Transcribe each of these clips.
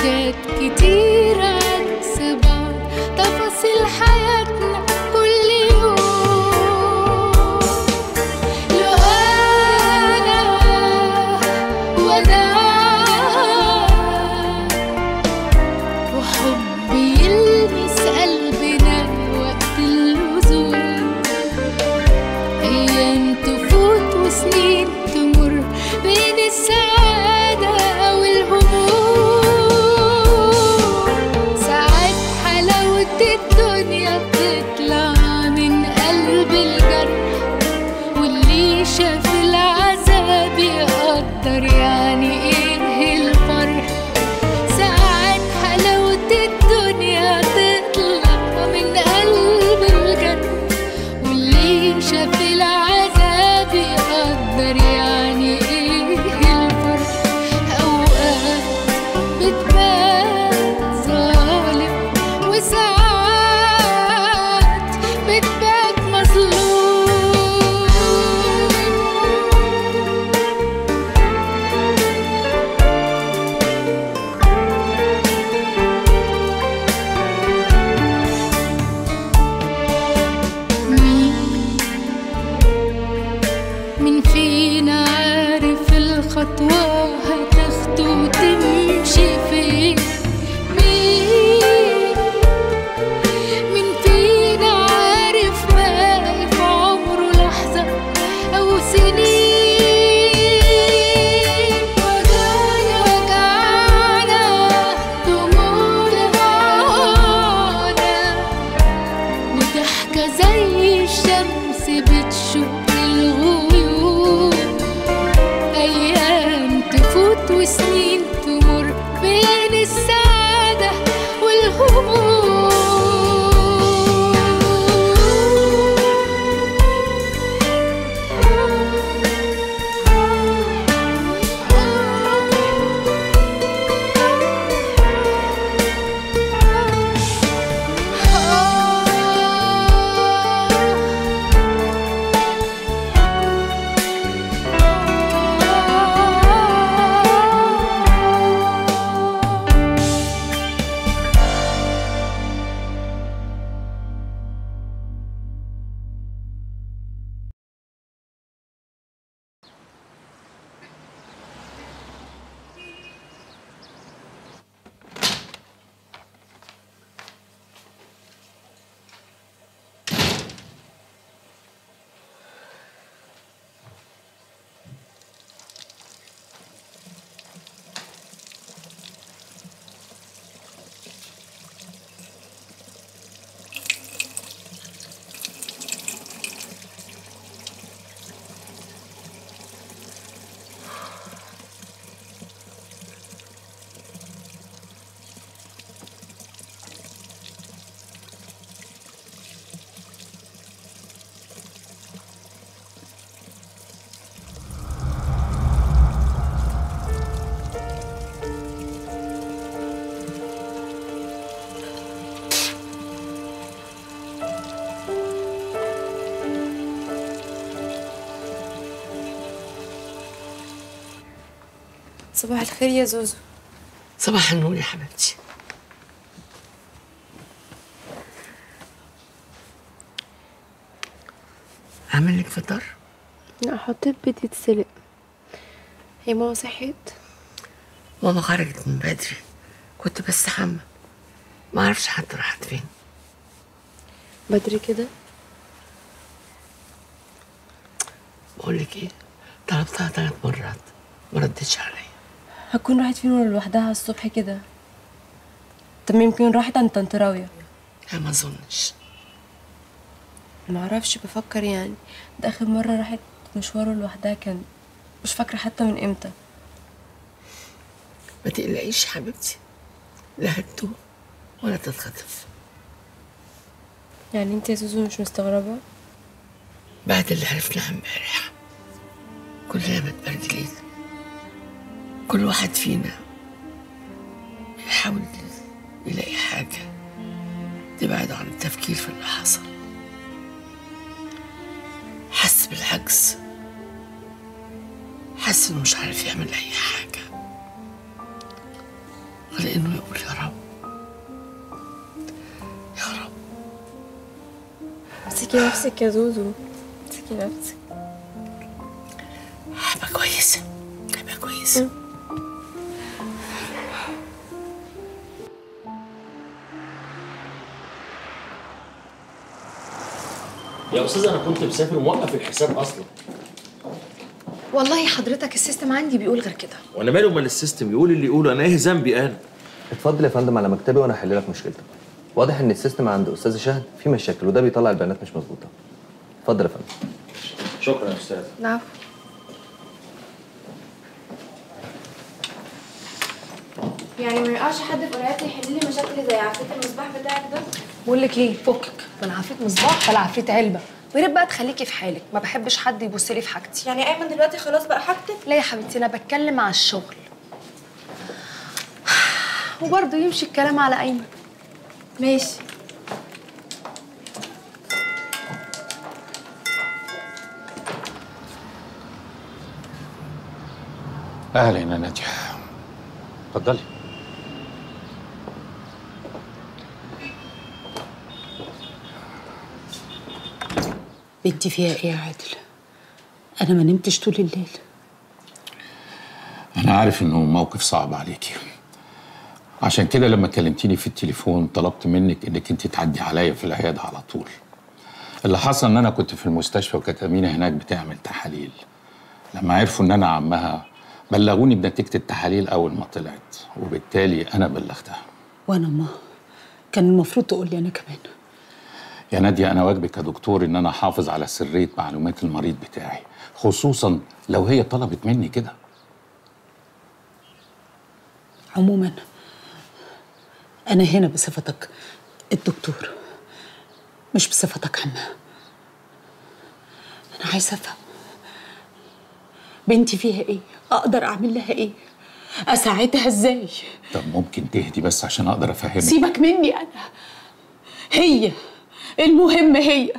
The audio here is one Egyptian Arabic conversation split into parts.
حاجات كتير عكس بعض تفاصيل حياتنا كل يوم لو أنا وأنا وحب يلمس قلبنا وقت اللزوم أيام تفوت وسنين تمر بين السعادة والهموم ساعات حلاوة الدنيا بتطلع من قلب الجرح واللي شاف العذاب يقدر يعني ايه الفرح ساعات حلاوة الدنيا تطلع من قلب الجنة واللي شاف العذاب يقدر يعني ايه الفرح اوقات بتبان ظالم وساعات بتبان مظلوم مين مين فينا عارف الخطوة هتاخده وتمشي فين مين مين فينا عارف باقي في عمره لحظة أو سنين وجعنا وجعنا دموعنا معانا وضحكة زي الشمس بتشق الغيوم أيام تفوت وسنين تمر بين السعادة صباح الخير يا زوزو صباح النور يا حبيبتي اعمل لك فطار لا حطيت بيت يتسلق هي ماما صحيت ماما خرجت من بدري كنت بستحمى ما اعرفش حتى راحت فين بدري كده بقول لك ايه طلبتها ثلاث مرات ما ردتش عليا هتكون راحت فين ولا لوحدها الصبح كده طب يمكن راحت عند طنط راوية لا ما اظنش ما اعرفش بفكر يعني ده اخر مرة راحت مشوار لوحدها كان مش فاكرة حتى من امتى ما تقلقيش يا حبيبتي لا هتوه ولا تتخطف يعني انت يا زوزو مش مستغربة بعد اللي عرفناه امبارح كلنا متبهدلين كل واحد فينا بيحاول يلاقي حاجة تبعد عن التفكير في اللي حصل حس بالعجز حس انه مش عارف يعمل اي حاجة غير انه امسكي نفسك يا زوزو امسكي نفسك هبقى كويسة هبقى كويسة يا استاذ انا كنت مسافر وموقف الحساب اصلا والله حضرتك السيستم عندي بيقول غير كده وانا مالي امال السيستم يقول اللي يقوله انا ايه ذنبي انا اتفضل يا فندم على مكتبي وانا هحل لك مشكلتك واضح ان السيستم عند استاذ شهد فيه مشاكل وده بيطلع البيانات مش مظبوطه اتفضل يا فندم شكرا يا استاذ نعم يعني ما يقعش حد في قرايتي يحل لي مشاكلي زي عفريت المصباح بتاعك ده بقول لك ايه فكك من عفريت مصباح ولا عفريت علبه ويا ريت بقى تخليكي في حالك ما بحبش حد يبص لي في حاجتي يعني ايمن دلوقتي خلاص بقى حاجتك لا يا حبيبتي انا بتكلم على الشغل وبرضه يمشي الكلام على ايمن ماشي اهلا يا ناديه اتفضلي بنتي فيها ايه يا عادل انا ما نمتش طول الليل انا عارف انه موقف صعب عليكي عشان كده لما كلمتيني في التليفون طلبت منك انك انت تعدي عليا في العياده على طول اللي حصل ان انا كنت في المستشفى وكانت امينه هناك بتعمل تحاليل لما عرفوا ان انا عمها بلغوني بنتيجه التحاليل اول ما طلعت وبالتالي انا بلغتها وانا ما كان المفروض تقول لي انا كمان يا نادية أنا واجبي كدكتور إن أنا أحافظ على سرية معلومات المريض بتاعي خصوصا لو هي طلبت مني كده عموما انا هنا بصفتك الدكتور مش بصفتك عمها انا عايزه افهم بنتي فيها ايه اقدر اعمل لها ايه اساعدها ازاي طب ممكن تهدي بس عشان أقدر أفهمك سيبك مني انا هي المهم هي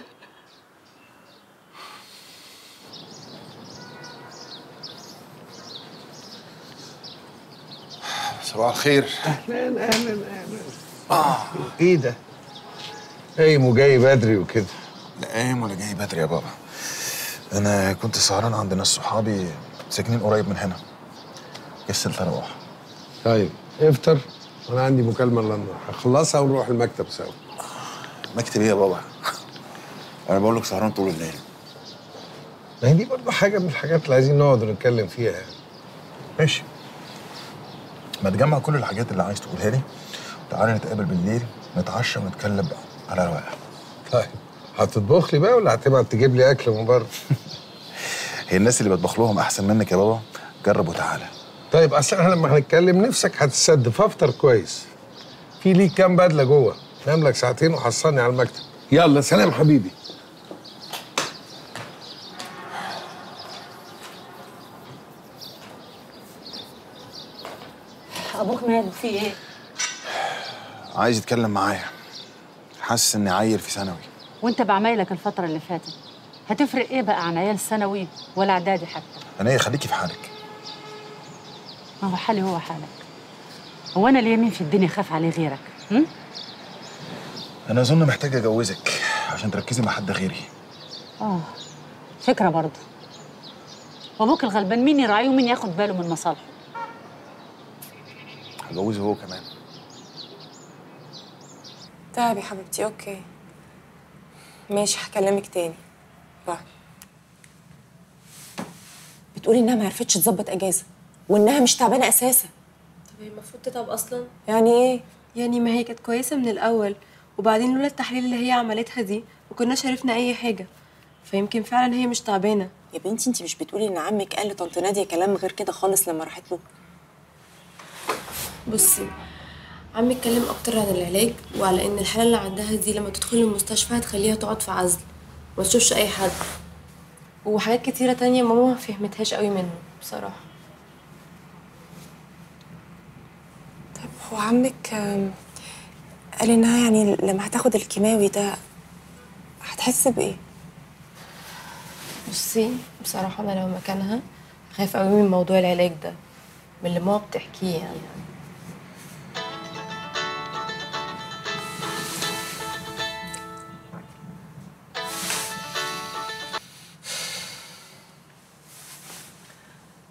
صباح الخير اهلا اهلا اهلا اه ايه ده؟ قايم وجاي بدري وكده لا قايم ولا جاي بدري يا بابا انا كنت سهران عند ناس صحابي ساكنين قريب من هنا كسلت اروح طيب افطر وانا عندي مكالمه الا النهار هخلصها ونروح المكتب سوا مكتب ايه يا بابا انا بقول لك سهران طول الليل ما هي دي برضه حاجه من الحاجات اللي عايزين نقعد ونتكلم فيها يعني ماشي ما تجمع كل الحاجات اللي عايز تقولها لي تعالى نتقابل بالليل نتعشى ونتكلم على رواقه طيب هتطبخ لي بقى ولا هتبعت تجيب لي اكل من بره؟ هي الناس اللي بطبخ لهم احسن منك يا بابا جرب وتعالى طيب اصل احنا لما هنتكلم نفسك هتسد فافطر كويس في ليك كام بدله جوه نام لك ساعتين وحصلني على المكتب يلا سلام حبيبي ابوك ماله في ايه عايز يتكلم معايا حاسس اني عيل في ثانوي وانت بعمايلك الفتره اللي فاتت هتفرق ايه بقى عن عيال ثانوي ولا اعدادي حتى انا ايه خليكي في حالك ما هو حالي هو حالك هو انا ليه مين في الدنيا خاف عليه غيرك هم؟ انا اظن محتاج اجوزك عشان تركزي مع حد غيري اه فكره برضه وابوك الغلبان مين يراعيه ومين ياخد باله من مصالحه هجوزه هو كمان طيب يا حبيبتي اوكي ماشي هكلمك تاني باي بتقولي انها ما عرفتش تظبط اجازه وانها مش تعبانه اساسا طب هي المفروض تتعب اصلا يعني ايه يعني ما هي كانت كويسه من الاول وبعدين لولا التحليل اللي هي عملتها دي ما كناش عرفنا اي حاجه فيمكن فعلا هي مش تعبانه يا بنتي انت مش بتقولي ان عمك قال لطنط ناديه كلام غير كده خالص لما راحت له بصي عمي اتكلم اكتر عن العلاج وعلى ان الحاله اللي عندها دي لما تدخل المستشفى هتخليها تقعد في عزل وما تشوفش اي حد وحاجات كتيره تانية ماما ما فهمتهاش قوي منه بصراحه طب هو عمك آم، قال انها يعني لما هتاخد الكيماوي ده هتحس بايه بصي بصراحه انا لو مكانها خايف قوي من موضوع العلاج ده من اللي ماما بتحكيه يعني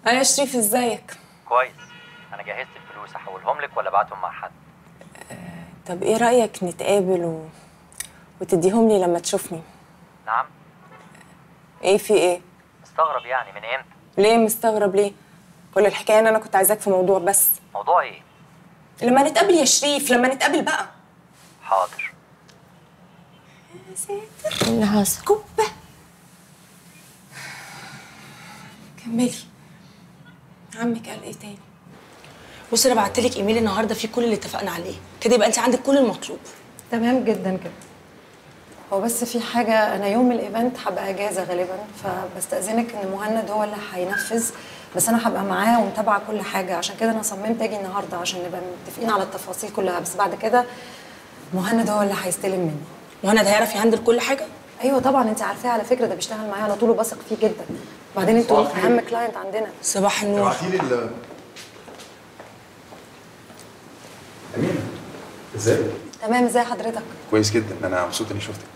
يا شريف ازيك كويس انا جهزت الفلوس احولهم لك ولا ابعتهم مع حد طب ايه رايك نتقابل و... وتديهم لي لما تشوفني نعم ايه في ايه مستغرب يعني من امتى ليه مستغرب ليه كل الحكايه ان انا كنت عايزاك في موضوع بس موضوع ايه لما نتقابل يا شريف لما نتقابل بقى حاضر يا ساتر اللي حصل كبه كملي عمك قال ايه تاني بصي انا بعت لك ايميل النهارده فيه كل اللي اتفقنا عليه كده يبقى انت عندك كل المطلوب تمام جدا كده هو بس في حاجة أنا يوم الإيفنت هبقى إجازة غالبا فبستأذنك إن مهند هو اللي هينفذ بس أنا هبقى معاه ومتابعة كل حاجة عشان كده أنا صممت أجي النهاردة عشان نبقى متفقين على التفاصيل كلها بس بعد كده مهند هو اللي هيستلم مني مهند هيعرف يهندل كل حاجة؟ أيوه طبعا أنت عارفاه على فكرة ده بيشتغل معايا على طول وبثق فيه جدا بعدين أنتوا صباح الخير. أهم كلاينت عندنا صباح النور ابعتي لي ال أمينة ازيك؟ تمام إزاي حضرتك؟ كويس جدا انا مبسوط اني شفتك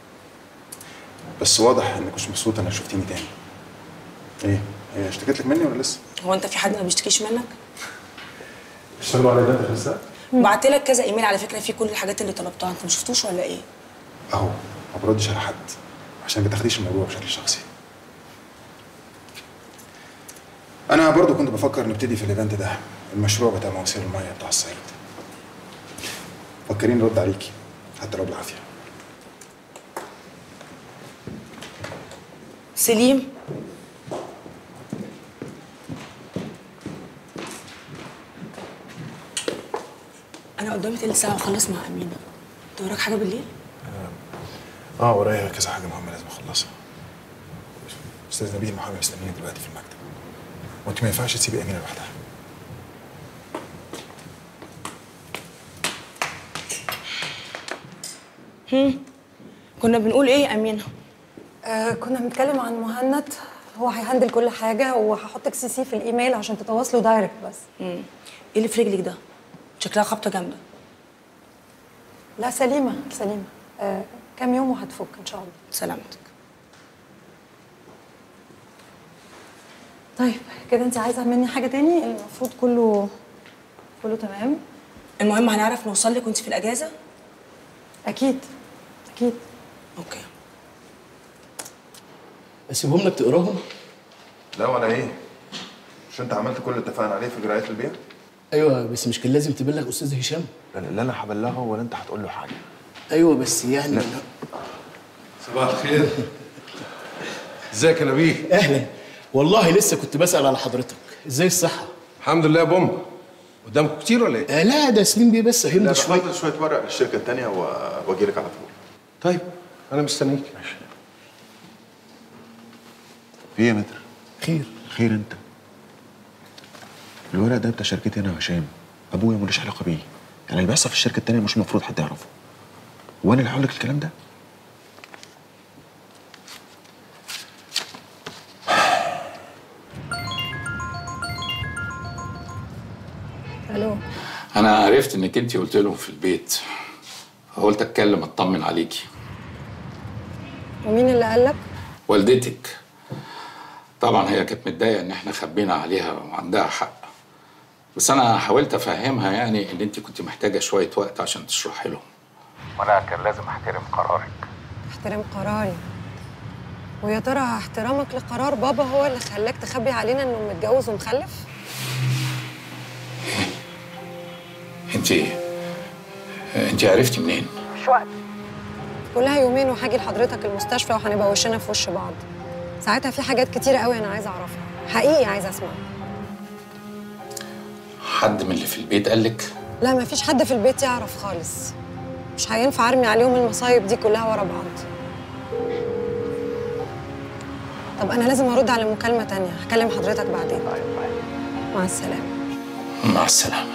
بس واضح انك مش مبسوطه انك شفتيني تاني ايه هي اشتكيت لك مني ولا لسه؟ هو انت في حد ما بيشتكيش منك؟ اشتغلوا على ده اخر الساعه؟ بعت لك كذا ايميل على فكره فيه كل الحاجات اللي طلبتها انت ما شفتوش ولا ايه؟ اهو ما بردش على حد عشان ما تاخديش الموضوع بشكل شخصي انا برضو كنت بفكر نبتدي في الايفنت ده المشروع بتاع مواسير الميه بتاع الصعيد فكرين نرد عليكي حتى لو بالعافيه سليم انا قدامي تلت ساعه واخلص مع امينه انت وراك حاجه بالليل؟ اه ورايا كذا حاجه مهمه لازم اخلصها استاذ نبيل محامي مستنيني دلوقتي في المكتب وانت ما ينفعش تسيبي امينه لوحدها هم كنا بنقول ايه يا امينه؟ آه كنا بنتكلم عن مهند هو هيهندل كل حاجة وهحطك سي سي في الإيميل عشان تتواصلوا دايركت بس امم ايه اللي في رجلك ده؟ شكلها خبطه جامده لا سليمة سليمة آه كام يوم وهتفك إن شاء الله سلامتك طيب كده أنت عايزة مني حاجة تاني المفروض كله كله تمام المهم هنعرف نوصل لك وانت في الاجازه؟ أكيد أكيد اوكي اسيبهم لك تقراهم لا ولا ايه مش انت عملت كل اللي اتفقنا عليه في اجراءات البيع ايوه بس مش كان لازم تبلغ استاذ هشام لا انا هبلغه ولا انت هتقول له حاجه ايوه بس يعني لا. صباح الخير ازيك يا نبيل اهلا والله لسه كنت بسال على حضرتك ازاي الصحه الحمد لله يا بوم قدامكم كتير ولا ايه آه لا ده سليم بيه بس لا فهمني شويه بخلص شويه ورق للشركه الثانيه واجي لك على طول طيب انا مستنيك في ايه يا متر خير خير انت الورق ده بتاع شركتي انا وهشام ابويا ملوش علاقه بيه يعني اللي بيحصل في الشركه التانيه مش المفروض حد يعرفه وانا اللي هقول لك الكلام ده ألو انا عرفت انك انت قلت لهم في البيت فقلت اتكلم اطمن عليكي ومين اللي قال لك؟ والدتك طبعا هي كانت متضايقه ان احنا خبينا عليها وعندها حق بس انا حاولت افهمها يعني ان انت كنت محتاجه شويه وقت عشان تشرحي لهم وانا كان لازم احترم قرارك احترم قراري ويا ترى احترامك لقرار بابا هو اللي خلاك تخبي علينا انه متجوز ومخلف؟ انت انت عرفتي منين مش وقت كلها يومين وهاجي لحضرتك المستشفى وهنبقى وشنا في وش بعض ساعتها في حاجات كتيرة قوي انا عايزه اعرفها حقيقي عايزه اسمعها حد من اللي في البيت قالك لا مفيش حد في البيت يعرف خالص مش هينفع ارمي عليهم المصايب دي كلها ورا بعض طب انا لازم ارد على مكالمه تانية هكلم حضرتك بعدين مع السلامه مع السلامه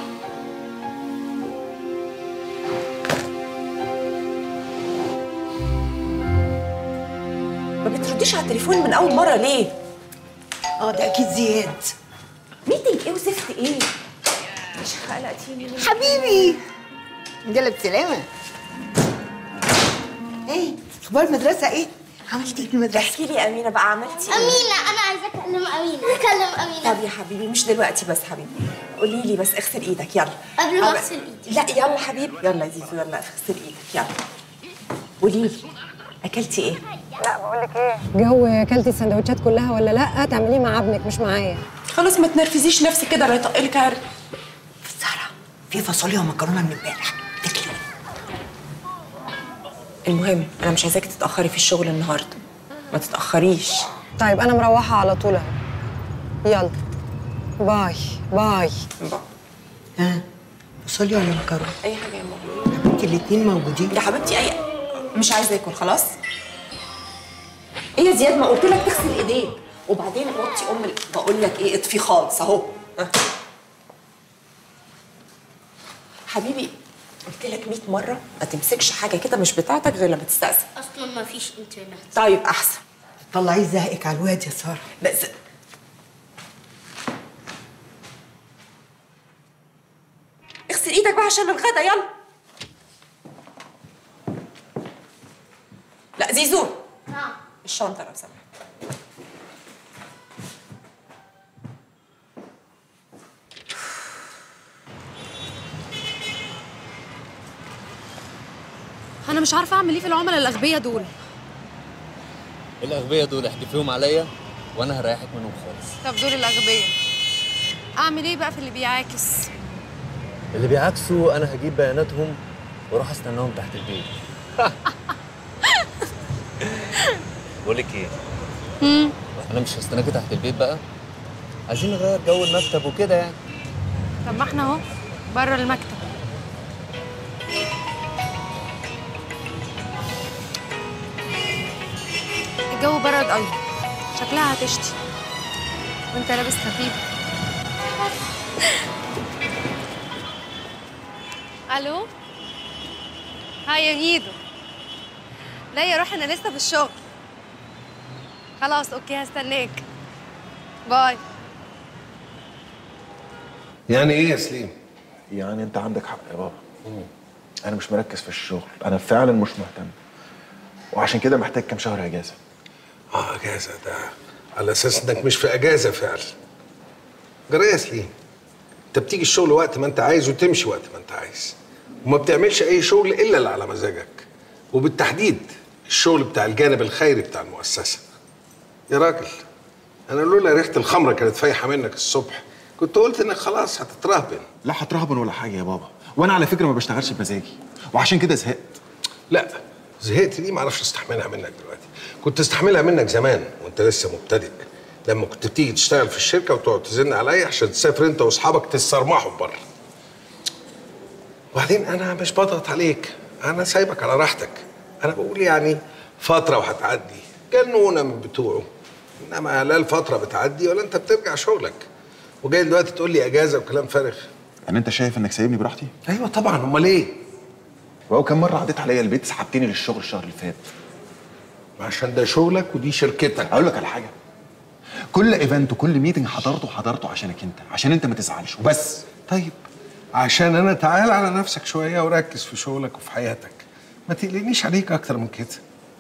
ما بترديش على التليفون من اول مره ليه؟ اه ده اكيد زياد ميتنج ايه وزفت ايه؟ مش خلقتيني حبيبي جالك سلامة ايه اخبار المدرسة ايه؟ عملتي ايه في المدرسه احكي لي يا امينه بقى عملتي ايه أمينة أنا عايزة أكلم أمينة أكلم أمينة طب يا حبيبي مش دلوقتي بس حبيبي قولي لي بس اغسل ايدك يلا قبل ما أب- أغسل إيدي. لا يلا حبيبي يلا يا زيزو يلا اغسل ايدك يلا قولي لي اكلتي ايه لا بقول لك ايه جو اكلتي السندوتشات كلها ولا لا تعمليه مع ابنك مش معايا خلاص ما تنرفزيش نفسك كده لا يطقلك عرق في فاصوليا ومكرونه من امبارح المهم انا مش عايزاكي تتاخري في الشغل النهارده ما تتاخريش طيب انا مروحه على طول اهو يلا باي باي ها فاصوليا ولا مكرونه اي حاجه يا ماما انت الاثنين موجودين يا حبيبتي اي مش عايزه اكل خلاص ايه يا زياد ما قلت لك تغسل ايديك وبعدين وطي ام ال- بقول لك ايه اطفي خالص اهو ها. حبيبي قلت لك 100 مره ما تمسكش حاجه كده مش بتاعتك غير لما تستأذن أصلا ما فيش إنترنت طيب احسن طلعيه زهقك على الواد يا ساره بس اغسل ايدك بقى عشان الغدا يلا لا زيزو نعم الشنطه لو سمحت انا مش عارفه اعمل ايه في العملاء الاغبياء دول الاغبياء دول احدفيهم عليا وانا هريحك منهم خالص طب دول الاغبياء اعمل ايه بقى في اللي بيعاكس اللي بيعكسوا انا هجيب بياناتهم واروح استناهم تحت البيت بقول لك ايه امم انا مش هستناكي تحت البيت بقى عايزين نغير جو المكتب وكده يعني طب ما احنا اهو بره المكتب الجو برد قوي شكلها هتشتي وانت لابس خفيف الو هاي يا ميدو لا يا روح انا لسه في الشغل خلاص اوكي هستناك باي يعني ايه يا سليم؟ يعني انت عندك حق يا بابا انا مش مركز في الشغل انا فعلا مش مهتم وعشان كده محتاج كام شهر اجازه اه اجازه ده على اساس انك مش في اجازه فعلا جرى يا سليم انت بتيجي الشغل وقت ما انت عايز وتمشي وقت ما انت عايز وما بتعملش اي شغل الا اللي على مزاجك وبالتحديد الشغل بتاع الجانب الخيري بتاع المؤسسه يا راجل انا لولا ريحه الخمره كانت فايحه منك الصبح كنت قلت انك خلاص هتترهبن لا هترهبن ولا حاجه يا بابا وانا على فكره ما بشتغلش بمزاجي وعشان كده زهقت لا زهقت دي ما اعرفش استحملها منك دلوقتي كنت استحملها منك زمان وانت لسه مبتدئ لما كنت بتيجي تشتغل في الشركه وتقعد تزن عليا عشان تسافر انت واصحابك تسترمحوا بره وبعدين انا مش بضغط عليك انا سايبك على راحتك انا بقول يعني فتره وهتعدي جنونه من بتوعه انما لا الفتره بتعدي ولا انت بترجع شغلك وجاي دلوقتي تقول لي اجازه وكلام فارغ يعني انت شايف انك سايبني براحتي ايوه طبعا امال ايه وهو كم مره عديت عليا البيت سحبتني للشغل الشهر اللي فات عشان ده شغلك ودي شركتك اقول لك على حاجه كل ايفنت وكل ميتنج حضرته حضرته عشانك انت عشان انت ما تزعلش وبس طيب عشان انا تعال على نفسك شويه وركز في شغلك وفي حياتك ما تقلقنيش عليك اكتر من كده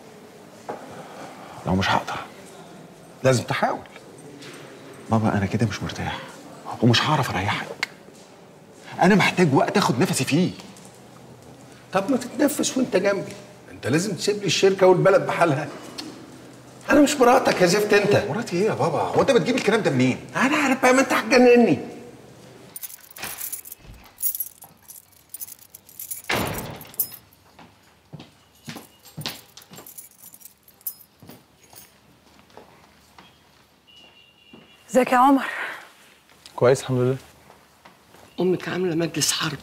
لو مش هقدر لازم تحاول بابا انا كده مش مرتاح ومش هعرف اريحك انا محتاج وقت اخد نفسي فيه طب ما تتنفس وانت جنبي انت لازم تسيب لي الشركه والبلد بحالها انا مش مراتك يا زفت انت مراتي ايه يا بابا هو انت بتجيب الكلام ده منين انا عارف بقى ما انت هتجنني ازيك يا عمر كويس الحمد لله امك عامله مجلس حرب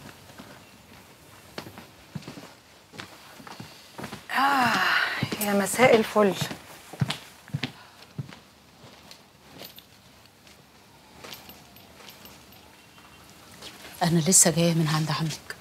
آه يا مساء الفل أنا لسه جاية من عند عمك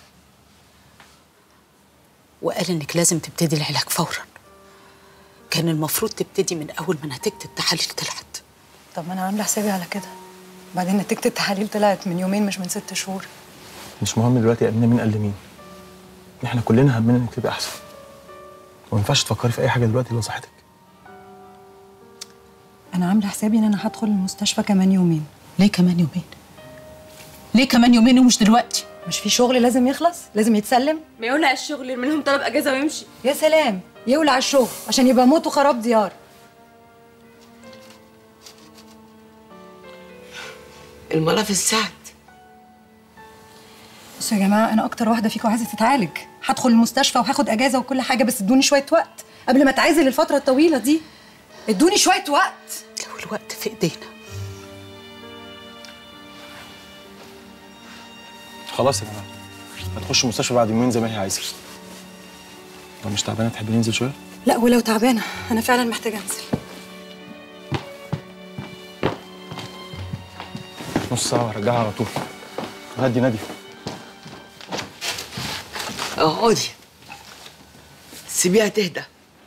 وقال إنك لازم تبتدي العلاج فورا كان المفروض تبتدي من أول ما نتيجة التحاليل طلعت طب ما انا عامله حسابي على كده بعدين نتيجه التحاليل طلعت من يومين مش من ست شهور مش مهم دلوقتي يا امينه مين قال لمين احنا كلنا همنا انك تبقى احسن وما ينفعش تفكري في اي حاجه دلوقتي الا صحتك انا عامله حسابي ان انا هدخل المستشفى كمان يومين ليه كمان يومين ليه كمان يومين ومش دلوقتي مش في شغل لازم يخلص لازم يتسلم ما يولع الشغل منهم طلب اجازه ويمشي يا سلام يولع الشغل عشان يبقى موت وخراب ديار الملف السعد بصوا يا جماعه انا اكتر واحده فيكم عايزه تتعالج هدخل المستشفى وهاخد اجازه وكل حاجه بس ادوني شويه وقت قبل ما اتعزل الفتره الطويله دي ادوني شويه وقت لو الوقت في ايدينا خلاص يا جماعه هتخش المستشفى بعد يومين زي ما هي عايزه لو مش تعبانه تحبي ننزل شويه لا ولو تعبانه انا فعلا محتاجه انزل نص ساعه وهرجعها على طول هدي نادي اقعدي سيبيها تهدى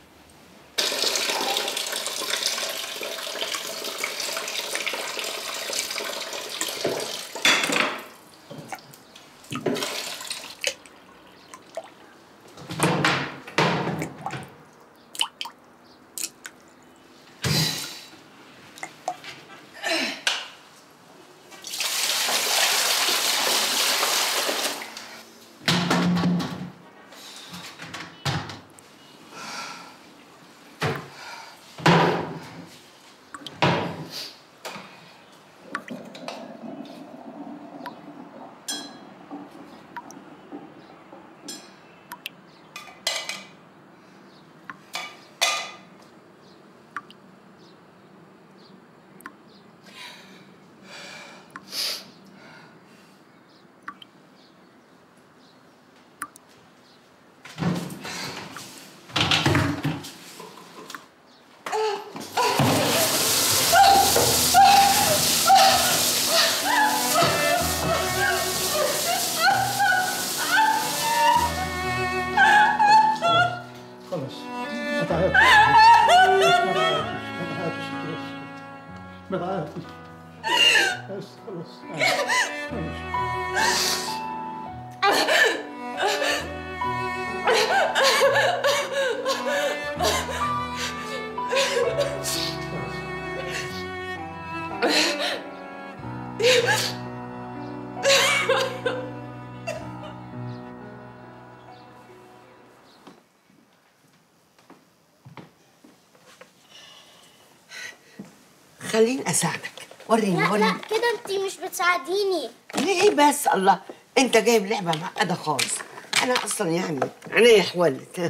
خلاص ما تعيطش ما تعيطش ما تعيطش بس خلاص خليني اساعدك وريني لا لا وريني كده انت مش بتساعديني ليه بس الله انت جايب لعبه معقده خالص انا اصلا يعني عينيا حولت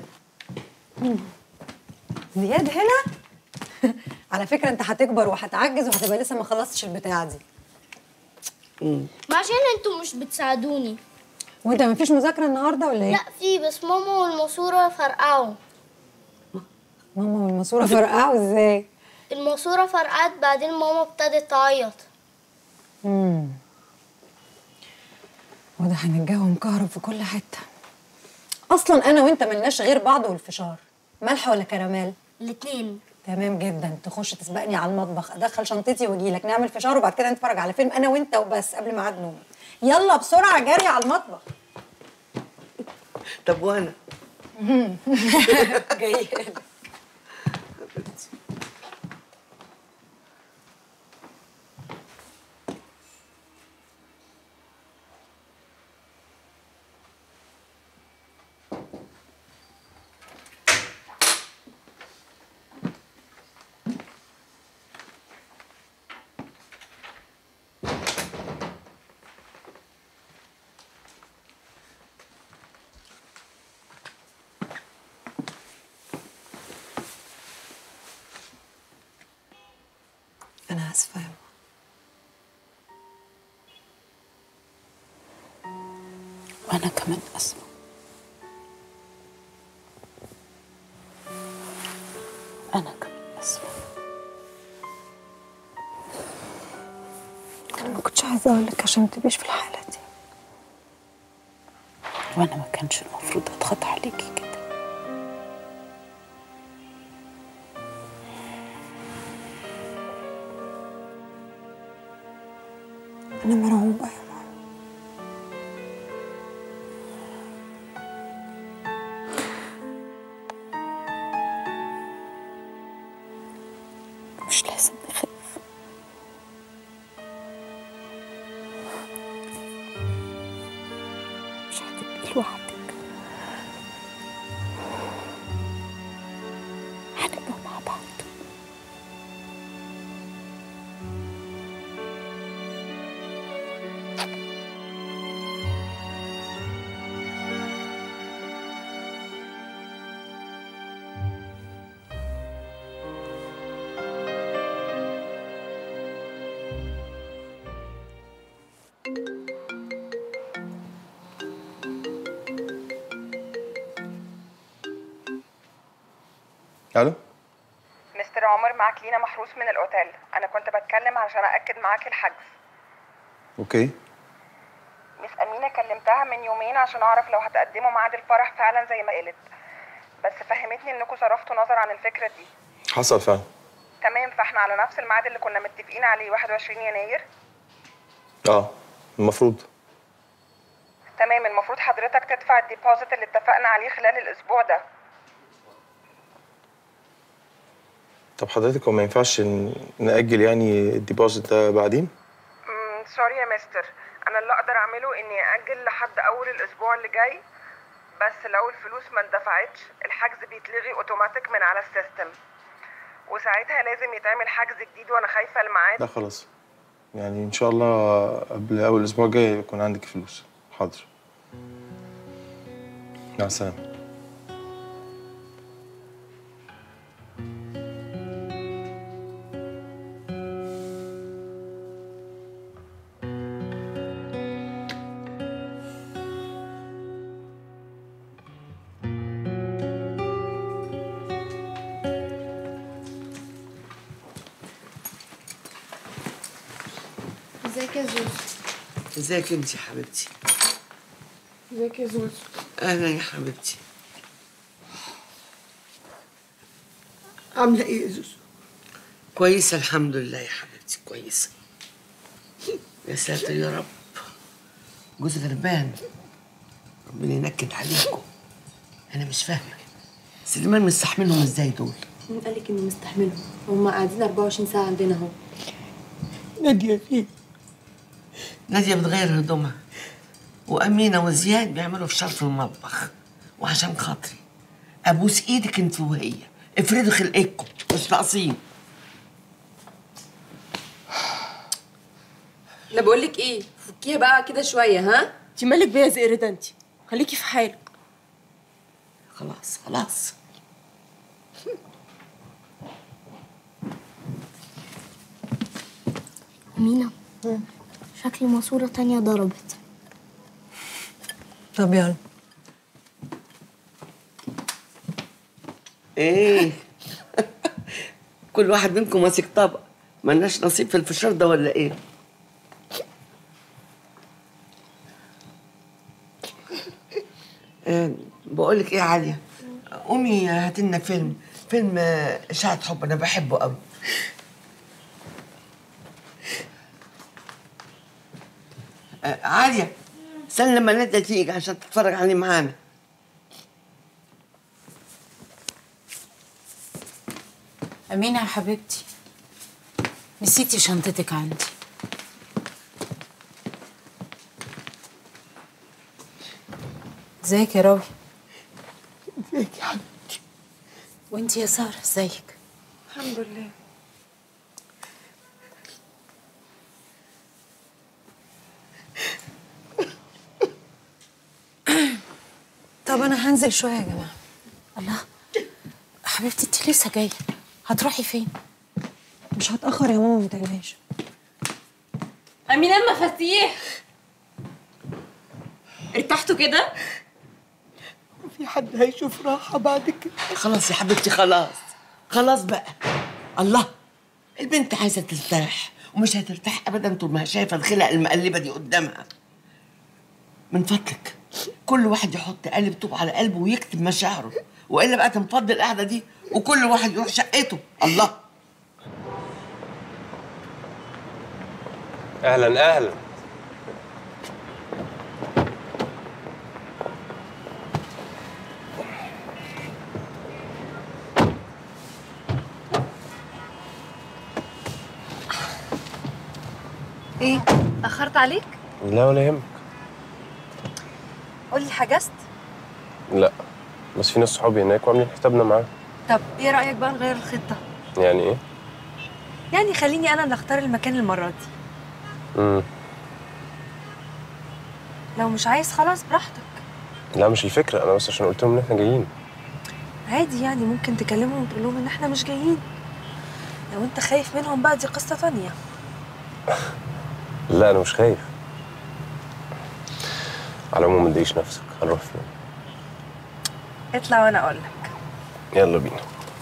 زياد هنا على فكره انت هتكبر وهتعجز وهتبقى لسه ما خلصتش البتاعه دي ما عشان انتوا مش بتساعدوني وانت ما فيش مذاكره النهارده ولا ايه لا في بس ماما والماسورة فرقعوا ماما والماسوره فرقعوا ازاي الماسورة فرقعت بعدين ماما ابتدت تعيط امم واضح ان الجو مكهرب في كل حته اصلا انا وانت ملناش غير بعض والفشار ملح ولا كراميل الاتنين تمام جدا تخش تسبقني على المطبخ ادخل شنطتي واجيلك نعمل فشار وبعد كده نتفرج على فيلم انا وانت وبس قبل ميعاد نوم يلا بسرعه جري على المطبخ طب وانا جاي انا اسفه يا وانا كمان اسفه انا كمان اسفه انا ما كنتش عايزه اقول لك عشان ما تبقيش في الحاله دي وانا ما كانش المفروض اضغط عليكي كده انا مرعوبه يا ماما مش لازم نخاف مش هتبقي لوحدك هنبقى مع بعض الو مستر عمر معاك لينا محروس من الاوتيل انا كنت بتكلم عشان ااكد معاك الحجز اوكي مس امينه كلمتها من يومين عشان اعرف لو هتقدموا ميعاد الفرح فعلا زي ما قالت بس فهمتني انكم صرفتوا نظر عن الفكره دي حصل فعلا تمام فاحنا على نفس الميعاد اللي كنا متفقين عليه 21 يناير اه المفروض تمام المفروض حضرتك تدفع الديبوزيت اللي اتفقنا عليه خلال الاسبوع ده طب حضرتك هو ما ينفعش ن- نأجل يعني الديبوزيت ده بعدين؟ امم سوري يا مستر انا اللي اقدر اعمله اني ااجل لحد اول الاسبوع اللي جاي بس لو الفلوس ما اندفعتش الحجز بيتلغي اوتوماتيك من على السيستم وساعتها لازم يتعمل حجز جديد وانا خايفه الميعاد لا خلاص يعني ان شاء الله قبل اول اسبوع الجاي يكون عندك فلوس حاضر مع السلامه ازيك يا زوزو ازيك انت يا حبيبتي ازيك يا زوزو اهلا يا حبيبتي عامله ايه يا زوزو كويسه الحمد لله يا حبيبتي كويسه يا ساتر يا رب جوز غربان ربنا ينكد عليكم انا مش فاهمه سليمان مستحملهم ازاي دول مين قالك اني مستحملهم هما قاعدين 24 ساعه عندنا اهو ناديه فين ناديه بتغير هدومها وامينه وزياد بيعملوا فشار في المطبخ وعشان خاطري ابوس ايدك انت وهي افردوا خلقكم مش ناقصين لا بقول لك ايه فكيها بقى كده شويه ها انت مالك بيا زئر ده انت خليكي في حالك خلاص خلاص أمينة شكل ماسورة تانية ضربت طب يلا ايه كل واحد منكم ماسك طبق ملناش نصيب في الفشار ده ولا ايه آه، بقولك ايه يا عليا قومي هاتي لنا فيلم فيلم آه، اشاعة حب انا بحبه قوي آه، عالية استنى لما ندى تيجي عشان تتفرج عليه معانا أمينة يا حبيبتي نسيتي شنطتك عندي ازيك يا راوي ازيك يا حبيبتي وانت يا سارة ازيك الحمد لله طب انا هنزل شويه يا جماعه الله حبيبتي انت لسه جايه هتروحي فين مش هتاخر يا ماما ما تقلقيش أمينة المفاتيح ارتحتوا كده؟ في حد هيشوف راحة بعد كده خلاص يا حبيبتي خلاص خلاص بقى الله البنت عايزة ترتاح ومش هترتاح أبدا طول ما هي شايفة الخلق المقلبة دي قدامها من فضلك كل واحد يحط قالب طوب على قلبه ويكتب مشاعره وإلا بقى تنفض القعدة دي وكل واحد يروح شقته الله اهلا اهلا ايه اخرت عليك لا ولا يهمك قولي حجزت لا بس في ناس صحابي هناك وعاملين حسابنا معاهم طب ايه رايك بقى نغير الخطه يعني ايه؟ يعني خليني انا اللي اختار المكان المره دي امم لو مش عايز خلاص براحتك لا مش الفكره انا بس عشان قلت لهم ان احنا جايين عادي يعني ممكن تكلمهم وتقول لهم ان احنا مش جايين لو انت خايف منهم بقى دي قصه تانية لا انا مش خايف على العموم ما تضايقش نفسك هنروح فين اطلع وانا اقول لك يلا بينا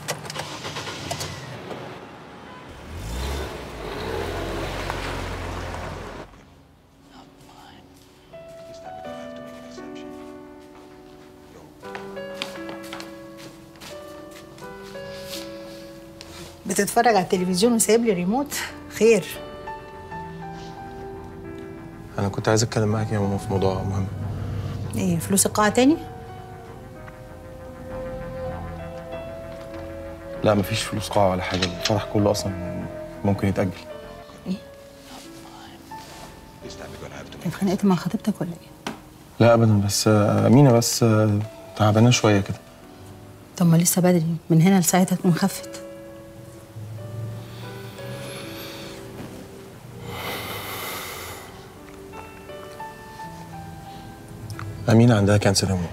بتتفرج على التلفزيون وسايب لي ريموت خير انا كنت عايز اتكلم معاك يا ماما في موضوع مهم ايه فلوس القاعه تاني لا مفيش فلوس قاعه ولا حاجه الفرح كله اصلا ممكن يتاجل انت اتخانقت مع خطيبتك ولا ايه لا ابدا بس آه، امينه بس آه، تعبانه شويه كده طب ما لسه بدري من هنا لساعتها تكون خفت امينه عندها كانسر هرمون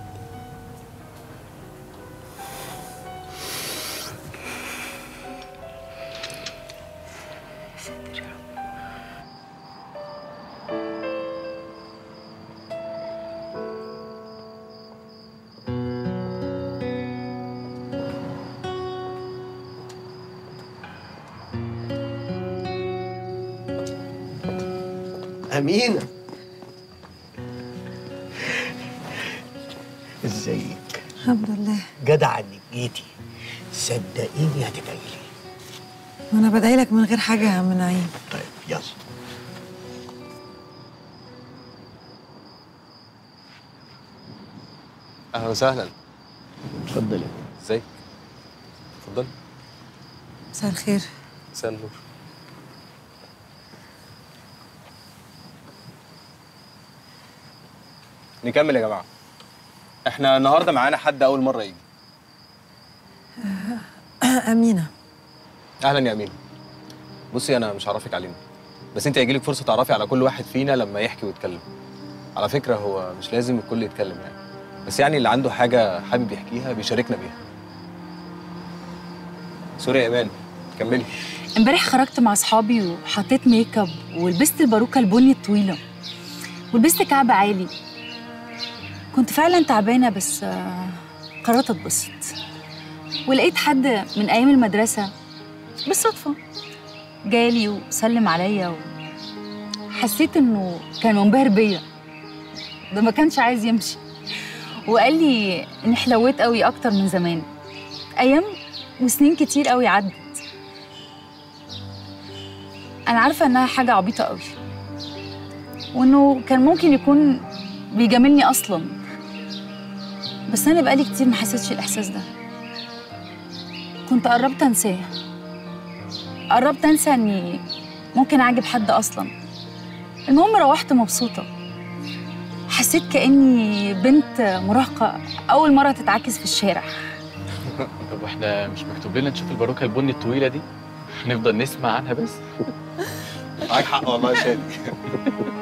أمينة ازيك الحمد لله جدع انك جيتي صدقيني هتدعي لي وانا بدعي لك من غير حاجه يا عم نعيم طيب يلا اهلا وسهلا اتفضلي ازيك اتفضل مساء الخير مساء النور نكمل يا جماعه احنا النهارده معانا حد اول مره يجي امينه اهلا يا امين بصي انا مش هعرفك علينا بس انت هيجيلك فرصه تعرفي على كل واحد فينا لما يحكي ويتكلم على فكره هو مش لازم الكل يتكلم يعني بس يعني اللي عنده حاجه حابب يحكيها بيشاركنا بيها سوري يا ايمان كملي امبارح خرجت مع اصحابي وحطيت ميك اب ولبست الباروكه البني الطويله ولبست كعب عالي كنت فعلا تعبانه بس آه، قررت اتبسط ولقيت حد من ايام المدرسه بالصدفه جالي وسلم عليا وحسيت انه كان منبهر بيا ده ما كانش عايز يمشي وقال لي اني حلويت قوي اكتر من زمان ايام وسنين كتير قوي عدت انا عارفه انها حاجه عبيطه قوي وانه كان ممكن يكون بيجاملني اصلا بس انا بقالي كتير ما حسيتش الاحساس ده كنت قربت انساه قربت انسى اني ممكن اعجب حد اصلا المهم روحت مبسوطه حسيت كاني بنت مراهقه اول مره تتعاكس في الشارع طب واحنا مش مكتوب لنا نشوف الباروكه البني الطويله دي نفضل نسمع عنها بس معاك حق والله يا شادي